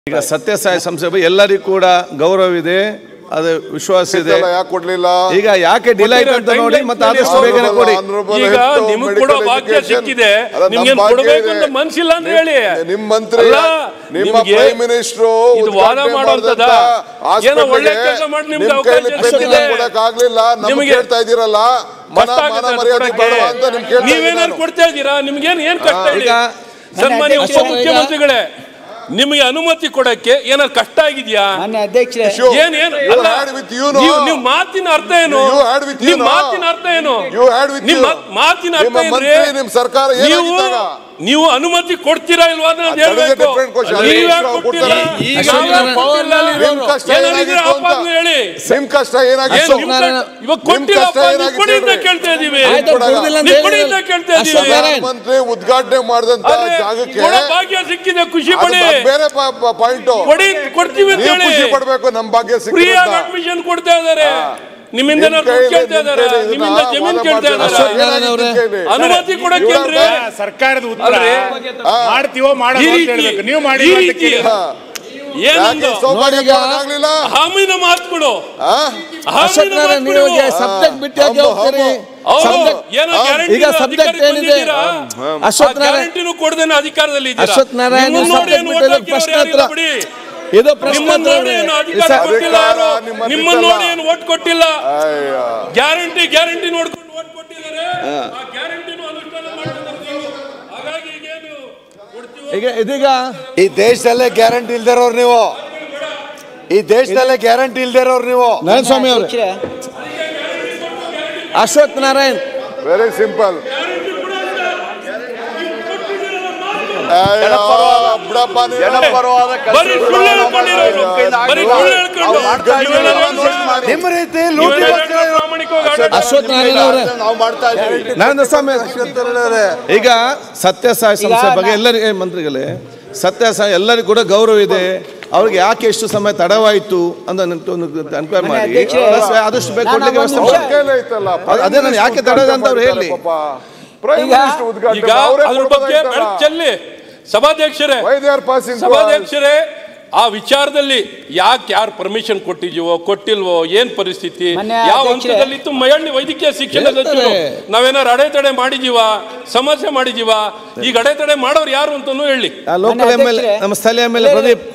ಈಗ ಸತ್ಯಸಾಯಿ ಸಂಸ್ಥೆ ಬಗ್ಗೆ ಎಲ್ಲರಿಗೂ ಕೂಡ ಗೌರವವಿದೆ ಅದು ವಿಶ್ವಾಸ ಇದೆ ಎಲ್ಲ ಯಾಕೆ ಕೊಡ್ಲಿಲ್ಲ ಈಗ ಯಾಕೆ ಡಿಲೇ ಆಯ್ತು ಅಂತ ನೋಡಿ ಮತ್ತೆ ಆದಷ್ಟು ಬೇಗನೆ ಕೊಡಿ Honorable ಈಗ head to ನಿಮ್ಗೆ medical ಕೊಡೋ ಭಾಗ್ಯ education. ಸಿಕ್ಕಿದೆ ಅಲ್ಲ, ನಮ್ಮ ನಿಮ್ಗೇನ್ ಭಾಗ್ಯ ಕೊಡ್ಬೇಕು ಇದೆ. ಅಂತ ಮನ್ಸಿಲ್ಲ ಅಂತ ಹೇಳಿ ನಿಮ್ ಮಂತ್ರಿ ಅಲ್ಲ, ನಿಮ್ಮ ನಿಮ್ಗೆ ಪ್ರೈಮ್ ಮಿನಿಸ್ಟ್ರು ಇದು ವಾದ ಮಾಡುವಂತದ ಏನೋ ಒಳ್ಳೆ ಕೆಲಸ ಮಾಡಿ ನಿಮ್ಗೆ ಅವಕಾಶ ಸಿಕ್ಕಿದೆ ಆಗ್ಲಿಲ್ಲ ನಮ್ಗೆ ನಿಮ್ಗೆ ಕೇಳ್ತಾ ಇದೀರಲ್ಲ ಮನ ಕಷ್ಟ ಮಾನ ಆಗುತ್ತೆ ಮರ್ಯಾದೆ ಕೊಡಕ್ಕೆ. ಬೇಡವಾ ಅಂತ ನಿಮ್ ಕೇಳ್ತಾ ಇದ್ದೀನಿ ನೀವೇನಾದ್ರು ನಾನು. ಕೊಡ್ತಾ ಇದ್ದೀರಾ ನಿಮ್ಗೇನ್ ಏನ್ ಕಷ್ಟ ಹೇಳಿ ಈಗ ಸನ್ಮಾನ್ಯ ನನ್ನ ಅಧ್ಯಕ್ಷ ಉಪಮುಖ್ಯಮಂತ್ರಿಗಳೇ ನಿಮಗೆ ಅನುಮತಿ ಕೊಡಕ್ಕೆ ಏನಾದ್ರು ಕಷ್ಟ ಆಗಿದ್ಯಾ ಮಾನ್ಯ ಅಧ್ಯಕ್ಷರೇ Issue. ಏನ್ ಏನು You ಅಲ್ಲ had with you, no? ನೀವು ನೀವು ಮಾತಿನ ಅರ್ಥ ಏನು You had with you, ನಿಮ್ no? ಮಾತಿನ ಅರ್ಥ ಏನು You had with ನಿಮ್ you. ಮಾತ್- ಮಾತಿನ ಅರ್ಥ ನಿಮ್ಮ ಏನ್ರಿ ಮಂತ್ರಿ, ನಿಮ್ ಸರ್ಕಾರ ನೀವು ಏನಾಗಿದ್ದಾಗ? ನೀವು ಅನುಮತಿ ಕೊಡ್ತೀರಾ ಇಲ್ವಾ ಅಂತ That is a ಹೇಳ್ಬೇಕು different question. ನೀವು ಯಾಕೆ ಅವ್ರು ಕೊಟ್ಟಿಲ್ಲ ಕೊಡ್ತಾರೆ. ಈಗ ನಾವು ಯಾಕೆ ಕೊಟ್ಟಿಲ್ಲ? ನಿಮ್ ಕಷ್ಟ ಏನಾಗಿದೆ ಏನಾಗಿತ್ತು ಅಂತ ಆಪಾದನೆ ಹೇಳಿ ನಿಮ್ ಕಷ್ಟ ಏನ್ ಏನಾಗಿತ್ತು ನಿಮ್ ಕಷ್ಟ- ಇವಾಗ ನಿಮ್ ಕೊಟ್ಟಿಲ್ಲ ಕಷ್ಟ ನೀವು ಏನಾಗಿತ್ತು ಕೊಡಿ ಅಂತ ಹೇಳ್ರಿ. ಕೇಳ್ತಾ ಇದೀವಿ ಆಯ್ತು, ಕೊಡುದಿಲ್ಲ ಅಂತ ನೀವು ಕೊಡಿ ಹೇಳಿದ್ರಲ್ಲ. ಅಂತ ಕೇಳ್ತಾ ಇದೀವಿ ಅಶೋಕ್ ನಾರಾಯಣ್. ಮಂತ್ರಿ ಉದ್ಘಾಟನೆ ಮಾಡಿದಂತ ಆದ್ರೆ ಜಾಗಕ್ಕೆ ಕೊಡೋ ಭಾಗ್ಯ ಸಿಕ್ಕಿದೆ ಖುಷಿ ಅದು ಪಡಿ ಬೇರೆ ಪಾಯಿಂಟ್ ಕೊಡಿ ಕೊಡ್ತೀವಿ ಅಂತ ನೀವು ಹೇಳಿ ಖುಷಿ ಪಡ್ಬೇಕು ನಮ್ ಭಾಗ್ಯ ಫ್ರೀಯಾಗಿ ಸಿಕ್ಕಿದೆ ಅಡ್ಮಿಷನ್ ಕೊಡ್ತಾ ಇದಾರೆ ನಿಮ್ಮಿಂದ ನಿಮ್ ದುಡ್ಡು ಕೈಲಿ- ಕೇಳ್ತಾ ನಿಮ್ ಇದಾರೆ ಕೈಲಿ ಇದನ್ನ ನಿಮ್ಮಿಂದ ಜಮೀನ್ ವಾದ ಕೇಳ್ತಾ ಮಾಡ್ತಾರೆ. ಇದಾರೆ ಅಶೋಕ್ ನಾರಾಯಣ್ ಅವ್ರೆ. ಕೈಲಿ. ಅನುಮತಿ ಕೊಡಕ್ಕೇನ್ರಿ ಇವ್ರ- ಸರ್ಕಾರದ ಉತ್ತರ ಅಲ್ರಿ? ಮಾಡ್ತೀವೋ ಈ ಮಾಡಲ್ಲ ಅಂತ ರೀತಿ ಹೇಳ್ಬೇಕು ನೀವು ಮಾಡಿ ಈ ಅಂತ ರೀತಿ ಕೇಳಿ. ಹಾ. ಏನಂದು ಯಾಕೆ ಸೌಭಾಗ್ಯ ನೋಡಿ ಈಗ- ಕೊಡಕ್ಕಾಗ್ಲಿಲ್ಲ? ಹಾಮಿನ ಮಾತುಗಳು ಹಾ? ಅಶೋಕ್ ಹಾಮಿನ ನಾರಾಯಣ್ ಮಾತುಗಳು ನೀವು ಸಬ್ಜೆಕ್ಟ್ ಬಿಟ್ಟು ಯಾಕೆ ಹೌದು, ಹೋಗ್ತೀರಿ ಹೌದು. Subject- ಏನೋ ಹಾ. ಗ್ಯಾರಂಟಿ ಈಗ subject ಏನಿದೆ? ಅಶೋಕ್ ನಾರಾಯಣ್ ಗ್ಯಾರಂಟಿನೂ ಕೊಡದೇನೆ ಅಧಿಕಾರದಲ್ಲಿ ಇದ್ದೀರಾ. ಅಶೋಕ್ ನಾರಾಯಣ್ ನಿಮ್ಮನ್ನ ನೋಡಿ subject ಏನು ಬಿಟ್ಟು vote ಪ್ರಶ್ನೆ ಹಾಕಿರೋರು ಹತ್ರ. ಯಾರಿಲ್ಲ ಬಿಡಿ. ಇದು ಪ್ರಶ್ನೆ ನಿಮ್ಮನ್ನ ನೋಡಿ ಏನು ಅಧಿಕಾರ ಸರ್, ಕೊಟ್ಟಿಲ್ಲ ಯಾರು ಅಧಿಕಾರ ನಿಮ್ಮ ನಿಮ್ಮನ್ನ ಬಿಟ್ಟಲ್ಲ. ನೋಡಿ ಏನು ಓಟ್ ಕೊಟ್ಟಿಲ್ಲ ಅಯ್ಯೋ. ಗ್ಯಾರಂಟಿ ಗ್ಯಾರಂಟಿ ನೋಡ್ಕೊಂಡು ಓಟ್ ಕೊಟ್ಟಿದ್ದಾರೆ ಆ ಗ್ಯಾರಂಟಿನೂ ಅನುಷ್ಠಾನ ಮಾಡ್ತಿದ್ದಾರೆ ನೀವು. ಹಾಗಾಗಿ ಈಗೇನು ಕೊಡ್ತೀವೋ ಈಗ ಇದೀಗ ಈ ದೇಶದಲ್ಲೇ ಗ್ಯಾರಂಟಿ ಇಲ್ದಿರೋರು ನೀವು ಈ ದೇಶದಲ್ಲೇ ಗ್ಯಾರಂಟಿ ಇಲ್ದಿರೋರು ನೀವು ನಾರಾಯಣ ಸ್ವಾಮಿ ಅವರು ಅಧ್ಯಕ್ಷರೇ, ಅಶ್ವಥ್ ನಾರಾಯಣ್ ವೆರಿ ಸಿಂಪಲ್ ಬಿಡಪ್ಪ ನೀನು. ಬರೀ ಸುಳ್ಳು ಹೇಳ್ಕೊಂಡಿರೋರು. ಬರೀ ಸುಳ್ಳು ಹೇಳ್ಕೊಂಡು ನೀವೆಲ್ಲ ಮನುಷ್ಯ. ನಿಮ್ಮ ರೀತಿ ನೀವೆಲ್ಲ ಪ್ರಾಮಾಣಿಕವಾಗಿ ಆಡಳಿತ ಅಶ್ವಥ್ ನಾರಾಯಣ್ ಅವರೇ ನಾವು ಮಾಡ್ತಾ ಇದ್ದೀವಿ ನಾರಾಯಣ ಸ್ವಾಮಿ ಈಗ ಸತ್ಯಸಾಯಿ ಸಂಸ್ಥೆ ಈಗ ಬಗ್ಗೆ ನಾ- ಎಲ್ಲರಿಗೆ ಮಂತ್ರಿಗಳೇ ಸತ್ಯಸಾಯಿ ಎಲ್ಲರಿಗೂ ಕೂಡ ಗೌರವ ಇದೆ ಅವ್ರಿಗೆ ಯಾಕೆ ಎಷ್ಟು ಸಮಯ ತಡವಾಯಿತು ಅಂತ ಎನ್ಕ್ವೈರ್ ಮಾಡಿ ಅಧ್ಯಕ್ಷರೇ, Plus ಆದಷ್ಟು ಬೇಗ ನಾನು ಕೊಡ್ಲಿಕ್ಕೆ ಒಂದು ವ್ಯವಸ್ಥೆ ನಿಮಿಷ- ಮಾಡಿ. ಕೈಲೇ ಐತಲ್ಲ. ಅದೇ- ಅದೇ ನಾನು ಯಾಕೆ ತಡದ ಅಂತ ಅವ್ರು ಹೇಳಿ. ಪ್ರೈಮ್ ಈಗ- ಮಿನಿಸ್ಟರ್ ಉದ್ಘಾಟನೆ ಈಗ ಅವರೇ ಅದ್ರ ಬಗ್ಗೆ ಕೊಡ್ಬೋದಾಯ್ತಲ್ಲ. ಬೆಳಕು ಚೆಲ್ಲಿ ಸಭಾಧ್ಯಕ್ಷರೇ Why they are passing to us? ಸಭಾಧ್ಯಕ್ಷರೇ ಆ ವಿಚಾರದಲ್ಲಿ ಯಾಕೆ ಯಾರು ಪರ್ಮಿಷನ್ ಕೊಟ್ಟಿದೀವೋ ಕೊಟ್ಟಿಲ್ವೋ ಏನ್ ಪರಿಸ್ಥಿತಿ ಮೊನ್ನೆ ಯಾವ ಅಧ್ಯಕ್ಷರೇ- ಹಂತದಲ್ಲಿ ಇತ್ತು ಮಹಿಳೆ ವೈದ್ಯಕೀಯ ಶಿಕ್ಷಣ ಹೇಳ್ತಾರೆ. ನಾವೇನಾರು ಅಡೆತಡೆ ಮಾಡಿದೀವ ಸಮಸ್ಯೆ ಮಾಡಿದೀವ ಈಗ ಅಡೆತಡೆ ಮಾಡೋರು ಯಾರು ಅಂತಾನು ಹೇಳಿ ಆ ಲೋಕಲ್ ಎಮ್ ಎಲ್ ಅಧ್ಯಕ್ಷರೇ, ನಮ್ಮ ಸ್ಥಳೀಯ ಎಮ್ ಎಲ್ ಎ ಪ್ರದೀಪ್